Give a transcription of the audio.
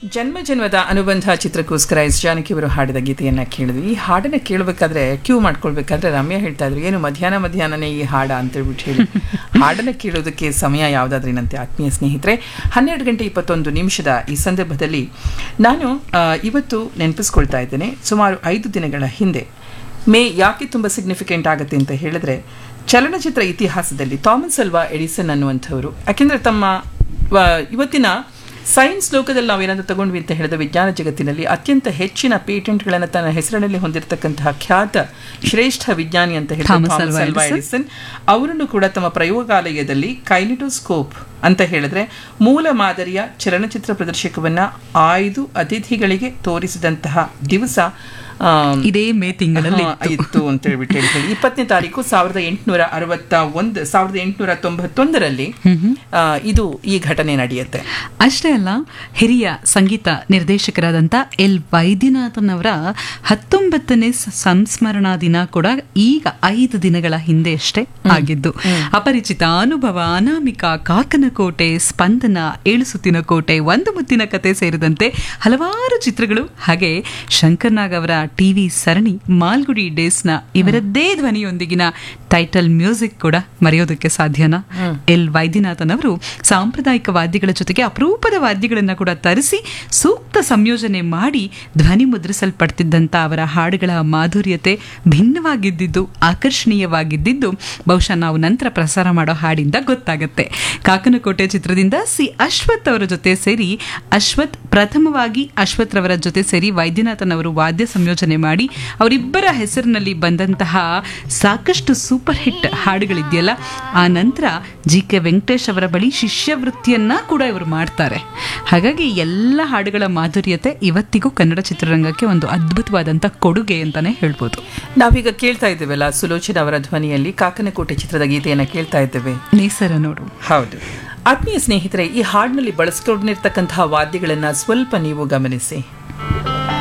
ಜನ್ಮ ಜನ್ಮದ ಅನುಬಂಧ ಚಿತ್ರಕ್ಕೋಸ್ಕರ ಎಸ್ ಜಾನಕಿ ಅವರು ಹಾಡಿದ ಗೀತೆಯನ್ನ ಕೇಳಿದ್ವಿ ಈ ಹಾಡನ್ನ ಕೇಳಬೇಕಾದ್ರೆ ಕ್ಯೂ ಮಾಡ್ಕೊಳ್ಬೇಕಾದ್ರೆ ರಮ್ಯಾ ಹೇಳ್ತಾ ಇದ್ರು ಏನು ಮಧ್ಯಾಹ್ನ ಮಧ್ಯಾಹ್ನನೇ ಈ ಹಾಡ ಅಂತೇಳ್ಬಿಟ್ಟು ಹೇಳಿ ಹಾಡನ್ನ ಕೇಳೋದಕ್ಕೆ ಸಮಯ ಯಾವುದಾದ್ರೇನಂತೆ ಆತ್ಮೀಯ ಸ್ನೇಹಿತರೆ ಹನ್ನೆರಡು ಗಂಟೆ ಇಪ್ಪತ್ತೊಂದು ನಿಮಿಷದ ಈ ಸಂದರ್ಭದಲ್ಲಿ ನಾನು ಆ, ಇವತ್ತು ನೆನಪಿಸ್ಕೊಳ್ತಾ ಇದ್ದೇನೆ ಸುಮಾರು ಐದು ದಿನಗಳ ಹಿಂದೆ ಮೇ ಯಾಕೆ ತುಂಬ ಸಿಗ್ನಿಫಿಕೆಂಟ್ ಆಗುತ್ತೆ ಅಂತ ಹೇಳಿದ್ರೆ ಚಲನಚಿತ್ರ ಇತಿಹಾಸದಲ್ಲಿ ಥಾಮಸ್ ಅಲ್ವಾ ಎಡಿಸನ್ ಅನ್ನುವಂಥವರು ಯಾಕೆಂದ್ರೆ ತಮ್ಮ ವ- ಇವತ್ತಿನ ಸೈನ್ಸ್ ಲೋಕದಲ್ಲಿ ನಾವೇನಾದ್ರೂ ತಗೊಂಡ್ವಿ ಅಂತ ಹೇಳಿದ ವಿಜ್ಞಾನ ಜಗತ್ತಿನಲ್ಲಿ ಅತ್ಯಂತ ಹೆಚ್ಚಿನ ಪೇಟೆಂಟ್ಗಳನ್ನು ತನ್ನ ಹೆಸರಿನಲ್ಲಿ ಹೊಂದಿರತಕ್ಕಂತಹ ಖ್ಯಾತ ಶ್ರೇಷ್ಠ ವಿಜ್ಞಾನಿ ಅಂತ ಹೇಳಿದ ಥಾಮಸ್ ಥಾಮಸ್ ಅಲ್ವಾ ಅಲ್ವಾ ಎಡಿಸನ್. ಎಡಿಸನ್ ಅವರನ್ನು ಕೂಡ ತಮ್ಮ ಪ್ರಯೋಗಾಲಯದಲ್ಲಿ ಕೈನಿಟೋಸ್ಕೋಪ್ ಅಂತ ಹೇಳಿದ್ರೆ ಮೂಲ ಮಾದರಿಯ ಚಲನಚಿತ್ರ ಪ್ರದರ್ಶಕವನ್ನ ಆಯ್ದು ಅತಿಥಿಗಳಿಗೆ ತೋರಿಸಿದಂತಹ ದಿವಸ ಆಮ್, ಇದೇ ಮೇ ತಿಂಗಳಲ್ಲಿ ಹಾ, ಇತ್ತು ಅಂತ ಹೇಳ್ಬಿಟ್ಟು ಹೇಳಿ ಇಪ್ಪತ್ತನೇ ತಾರೀಕು ಸಾವಿರದ ಎಂಟುನೂರ ಅರವತ್ತ ಒಂದು ಸಾವಿರದ ಎಂಟುನೂರ ತೊಂಬತ್ತೊಂದರಲ್ಲಿ ಆ, ಇದು ಈ ಘಟನೆ ನಡೆಯುತ್ತೆ ಅಷ್ಟೇ ಅಲ್ಲ ಹಿರಿಯ ಸಂಗೀತ ನಿರ್ದೇಶಕರಾದಂಥ ಎಲ್ ವೈದ್ಯನಾಥನ್ ಅವರ ಹತ್ತೊಂಬತ್ತನೇ ಸ- ಸಂಸ್ಮರಣಾ ದಿನ ಕೂಡ ಈಗ ಐದು ದಿನಗಳ ಹಿಂದೆ ಅಷ್ಟೇ ಆಗಿದ್ದು ಅಪರಿಚಿತ ಅನುಭವ ಅನಾಮಿಕ ಕಾಕನಕೋಟೆ ಸ್ಪಂದನ ಏಳು ಸುತ್ತಿನ ಕೋಟೆ ಒಂದು ಮುತ್ತಿನ ಕತೆ ಸೇರಿದಂತೆ ಹಲವಾರು ಚಿತ್ರಗಳು ಹಾಗೆ ಶಂಕರ್ನಾಗ್ ಅವರ ಟಿವಿ ಸರಣಿ ಮಾಲ್ಗುಡಿ ಡೇಸ್ನ ಇವರದ್ದೇ ಧ್ವನಿಯೊಂದಿಗಿನ ಟೈಟಲ್ ಮ್ಯೂಸಿಕ್ ಕೂಡ ಮರೆಯೋದಕ್ಕೆ ಸಾಧ್ಯನಾ ಎಲ್ ವೈದ್ಯನಾಥನ್ ಅವರು ಸಾಂಪ್ರದಾಯಿಕ ವಾದ್ಯಗಳ ಜೊತೆಗೆ ಅಪರೂಪದ ವಾದ್ಯಗಳನ್ನ ಕೂಡ ತರಿಸಿ ಸೂಕ್ತ ಸಂಯೋಜನೆ ಮಾಡಿ ಧ್ವನಿ ಮುದ್ರಿಸಲ್ಪಡ್ತಿದ್ದಂಥ ಅವರ ಹಾಡುಗಳ ಮಾಧುರ್ಯತೆ ಭಿನ್ನವಾಗಿದ್ದಿದ್ದು ಆಕರ್ಷಣೀಯವಾಗಿದ್ದಿದ್ದು ಬಹುಶಃ ನಾವು ನಂತರ ಪ್ರಸಾರ ಮಾಡೋ ಹಾಡಿಂದ ಗೊತ್ತಾಗತ್ತೆ ಕಾಕನಕೋಟೆ ಚಿತ್ರದಿಂದ ಸಿ ಅಶ್ವಥ್ ಅವರ ಜೊತೆ ಸೇರಿ ಅಶ್ವಥ್ ಪ್ರಥಮವಾಗಿ ಅಶ್ವಥ್ ರವರ ಜೊತೆ ಸೇರಿ ವೈದ್ಯನಾಥನ್ ಅವರು ವಾದ್ಯ ಸಂಯೋಜನೆ ಮಾಡಿ ಅವರಿಬ್ಬರ ಹೆಸರಿನಲ್ಲಿ ಬಂದಂತಹ ಸಾಕಷ್ಟು ಸೂಪರ್ ಹಿಟ್ ಹಾಡುಗಳಿದೆಯಲ್ಲ ಆ ನಂತರ ಜಿ ಕೆ ವೆಂಕಟೇಶ್ ಅವರ ಬಳಿ ಶಿಷ್ಯವೃತ್ತಿಯನ್ನ ಕೂಡ ಇವರು ಮಾಡ್ತಾರೆ ಹಾಗಾಗಿ ಎಲ್ಲ ಹಾಡುಗಳ ಮಾಧುರ್ಯತೆ ಇವತ್ತಿಗೂ ಕನ್ನಡ ಚಿತ್ರರಂಗಕ್ಕೆ ಒಂದು ಅದ್ಭುತವಾದಂಥ ಕೊಡುಗೆ ಅಂತಾನೆ ಹೇಳ್ಬೋದು ನಾವೀಗ ಕೇಳ್ತಾ ಇದ್ದೇವಲ್ಲ ಸುಲೋಚನ ಅವರ ಧ್ವನಿಯಲ್ಲಿ ಕಾಕನಕೋಟೆ ಚಿತ್ರದ ಗೀತೆಯನ್ನ ಕೇಳ್ತಾ ಇದ್ದೇವೆ ನೇಸರ ನೋಡು ಹೌದು ಆತ್ಮೀಯ ಸ್ನೇಹಿತರೆ ಈ ಹಾಡಿನಲ್ಲಿ ಬಳಸ್ಕೊಂಡಿರ್ತಕ್ಕಂತಹ ವಾದ್ಯಗಳನ್ನ ಸ್ವಲ್ಪ ನೀವು ಗಮನಿಸಿ